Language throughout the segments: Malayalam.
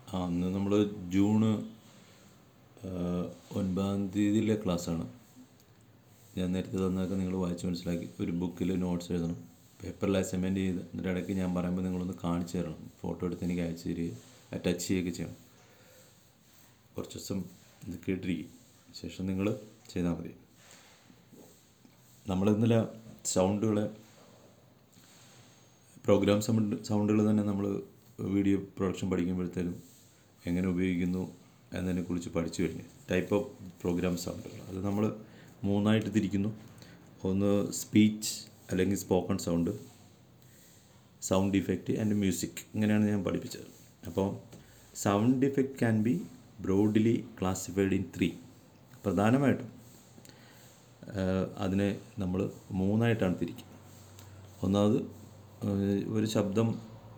ആ അന്ന് നമ്മൾ ജൂണ് ഒൻപതാം തീയതിയിലെ ക്ലാസ്സാണ് ഞാൻ നേരത്തെ തന്നതൊക്കെ നിങ്ങൾ വായിച്ച് മനസ്സിലാക്കി ഒരു ബുക്കിൽ നോട്ട്സ് എഴുതണം പേപ്പറിൽ അസൈൻമെൻറ്റ് ചെയ്ത് എന്നിട്ട് ഇടയ്ക്ക് ഞാൻ പറയുമ്പോൾ നിങ്ങളൊന്ന് കാണിച്ചു തരണം ഫോട്ടോ എടുത്ത് എനിക്ക് അയച്ചു തരികയും ടച്ച് ചെയ്യുകയൊക്കെ ചെയ്യണം കുറച്ച് ദിവസം ഇത് കേട്ടിരിക്കും ശേഷം നിങ്ങൾ ചെയ്താൽ മതി നമ്മൾ ഇന്നലെ സൗണ്ടുകളെ പ്രോഗ്രാം സൗണ്ട് സൗണ്ടുകൾ തന്നെ നമ്മൾ വീഡിയോ പ്രൊഡക്ഷൻ പഠിക്കുമ്പോഴത്തേനും എങ്ങനെ ഉപയോഗിക്കുന്നു എന്നതിനെക്കുറിച്ച് പഠിച്ചു കഴിഞ്ഞു ടൈപ്പ് ഓഫ് പ്രോഗ്രാം സൗണ്ടുകൾ അത് നമ്മൾ മൂന്നായിട്ട് തിരിക്കുന്നു ഒന്ന് സ്പീച്ച് അല്ലെങ്കിൽ spoken sound sound effect and music ഇങ്ങനെയാണ് ഞാൻ പഠിപ്പിച്ചത് അപ്പോൾ sound effect can be broadly classified in three പ്രധാനമായിട്ടും ആഹ് അതിനെ നമ്മൾ മൂന്നായിട്ടാണ് തിരിക്കുന്നത് ഒന്നാമത് ആഹ് ഒരു ശബ്ദം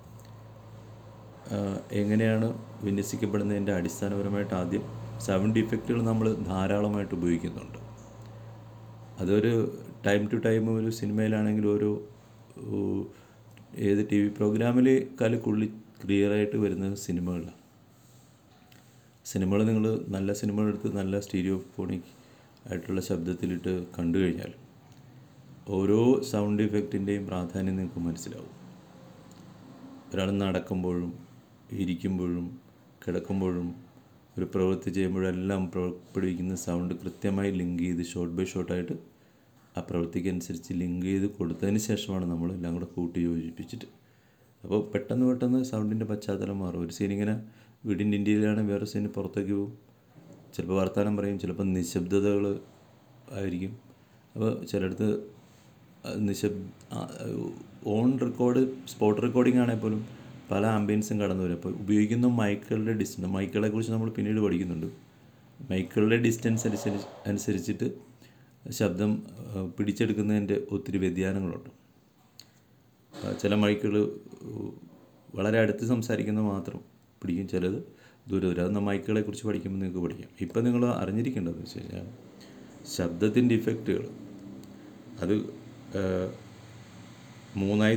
ആഹ് എങ്ങനെയാണ് വിന്യസിക്കപ്പെടുന്നതിൻ്റെ അടിസ്ഥാനപരമായിട്ട് ആദ്യം സൗണ്ട് ഇഫക്റ്റുകൾ നമ്മൾ ധാരാളമായിട്ട് ഉപയോഗിക്കുന്നുണ്ട് അതൊരു ടൈം ടു ടൈം ഒരു സിനിമയിലാണെങ്കിൽ ഓരോ ഊ, ഏത് ടി വി പ്രോഗ്രാമിൽ കലക്കുള്ളി ക്ലിയറായിട്ട് വരുന്ന സിനിമകളാണ് സിനിമകൾ നിങ്ങൾ നല്ല സിനിമകൾ എടുത്ത് നല്ല സ്റ്റീരിയോ ഫോണിക് ആയിട്ടുള്ള ശബ്ദത്തിലിട്ട് കണ്ടു കഴിഞ്ഞാൽ ഓരോ സൗണ്ട് ഇഫക്റ്റിൻ്റെയും പ്രാധാന്യം നിങ്ങൾക്ക് മനസ്സിലാവും ഒരാൾ നടക്കുമ്പോഴും ഇരിക്കുമ്പോഴും കിടക്കുമ്പോഴും ഒരു പ്രവൃത്തി ചെയ്യുമ്പോഴെല്ലാം പുറപ്പെടുവിക്കുന്ന സൗണ്ട് കൃത്യമായി ലിങ്ക് ചെയ്ത് ഷോട്ട് ബൈ ഷോട്ടായിട്ട് ആ പ്രവൃത്തിക്കനുസരിച്ച് ലിങ്ക് ചെയ്ത് കൊടുത്തതിന് ശേഷമാണ് നമ്മൾ എല്ലാം കൂടെ കൂട്ടി യോജിപ്പിച്ചിട്ട് അപ്പോൾ പെട്ടെന്ന് പെട്ടെന്ന് സൗണ്ടിൻ്റെ പശ്ചാത്തലം മാറും ഒരു സീൻ ഇങ്ങനെ വീടിൻ്റെ ഇന്ത്യയിലാണ് വേറെ സീന് പുറത്തേക്ക് പോകും ചിലപ്പോൾ വർത്തമാനം പറയും ചിലപ്പോൾ നിശബ്ദതകൾ ആയിരിക്കും അപ്പോൾ ചിലയിടത്ത് നിശബ് ഓൺ റെക്കോർഡ് സ്പോട്ട് റെക്കോർഡിംഗ് ആണെങ്കിൽ പോലും പല ആംബിയൻസും കടന്നു വരും അപ്പോൾ ഉപയോഗിക്കുന്ന മൈക്കുകളുടെ ഡിസ്റ്റൻസ് മൈക്കുകളെ കുറിച്ച് നമ്മൾ പിന്നീട് പഠിക്കുന്നുണ്ട് മൈക്കുകളുടെ ഡിസ്റ്റൻസ് അനുസരിച്ച് അനുസരിച്ചിട്ട് ശബ്ദം ആ, പിടിച്ചെടുക്കുന്നതിൻ്റെ ഒത്തിരി വ്യതിയാനങ്ങളുണ്ട് ആ, ചില മൈക്കുകൾ വളരെ അടുത്ത് സംസാരിക്കുന്നത് മാത്രം പിടിക്കും ചിലത് ദൂരെ ദൂരെ അത് മൈക്കുകളെ കുറിച്ച് പഠിക്കുമ്പോൾ നിങ്ങൾക്ക് പഠിക്കാം ഇപ്പം നിങ്ങൾ അറിഞ്ഞിരിക്കേണ്ടതെന്ന് വെച്ച് കഴിഞ്ഞാൽ ശബ്ദത്തിൻ്റെ ഇഫക്റ്റുകൾ അത് ആ, മൂന്നായി